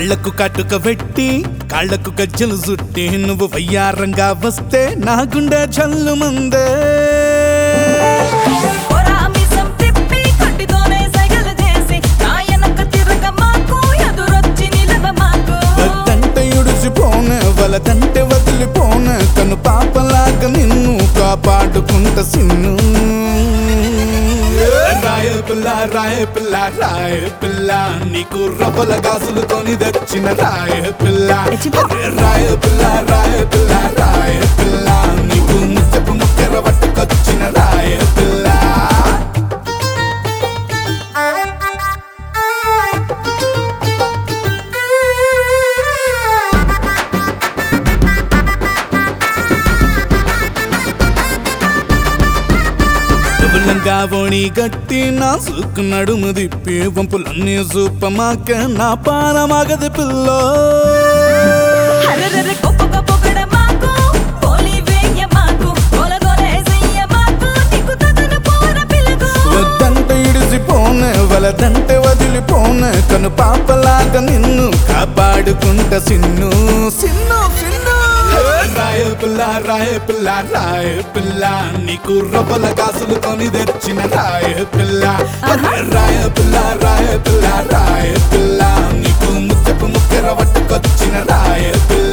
కళ్ళకు కట్టుక పెట్టి కాళ్ళకు గజ్జలు చుట్టి నువ్వు వయ్యారంగా వస్తే నా గుండె జల్లు మందే కొరామిసం తిప్పి కట్టితోనే సైగలు చేసి నా వెనక తిరగ మాకు ఎదురొచ్చి నిలవ మాకు వద్దంటే ఇడిసిపోనే వలదంటే వదిలిపోనే కను పాపలాగా నిన్ను కాపాడుకుంట సిన్ను రాయ పిల్ల రాయ పిల్ల రాయ పిల్ల నీకు రవ్వల గాజులు కొని తెచ్చిన రాయ పిల్ల ఎచ్చిపో. రాయ పిల్ల రాయ పిల్ల రాయ పిల్ల నీకు ముచ్చపు ముక్కెర పట్టుకొచ్చిన రాయ పిల్ల డబులంగా ఓణి గట్టి నా సుక్కు నడుము దిప్పి వంపులన్నీ సూపమాక నా పానమాగది పిల్లో హరరర గొప్ప పొగడ మాకు పోలి వేయ మాకు గొలగొలే చెయ్య మాకు నీకు తగను పోర పిలుగు వద్దంటే ఇడిసిపోనే వలదంటే వదిలిపోనే కను పాపలాగా నిన్ను కాపాడుకుంట సిన్ను సిన్ను సిన్ను రాయ పిల్ల రాయ పిల్ల రాయ పిల్ల నీకు రవ్వల గాసులు కొని తెచ్చిన రాయ పిల్ల రాయ పిల్ల రాయ పిల్ల రాయ పిల్ల నీకు ముచ్చపు ముక్కెర పట్టుకొచ్చిన రాయ పిల్ల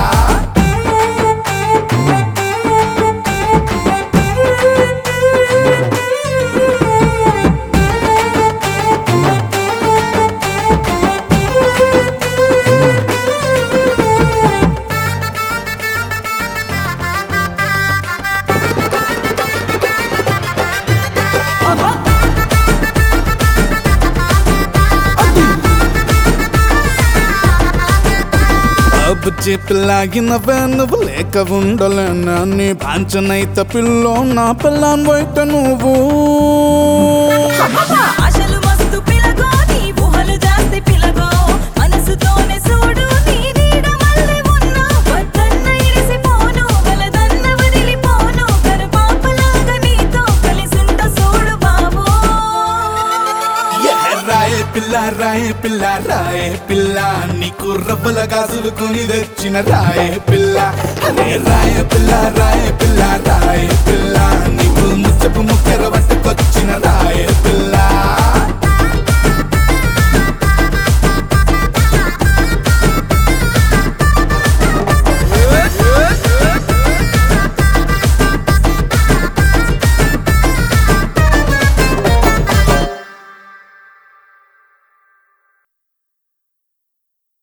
బుజ్జి పిల్లాగినవే నువ్వు లేక ఉండలేనా నీ పాంచనైత పిల్లో నా పిల్లాన్ బయట నువ్వు ఆశలు మస్తు పిలగో నీ ఊహలు జాస్తి పిలగో మనసుతోనే చూడు నీ నీడ మళ్ళీ ఉన్నా వద్దన్న ఇరిసిపోను వలదన్న వదిలిపోను కరు పాపలాగా నీతో కలిసుంట చూడు బాబు ఏ రాయ పిల్ల రాయ పిల్ల రాయ పిల్ల నీకు రవ్వల గాజులు కొని తెచ్చిన రాయ పిల్ల అరే రాయ పిల్ల రాయ పిల్ల రాయ పిల్ల నీ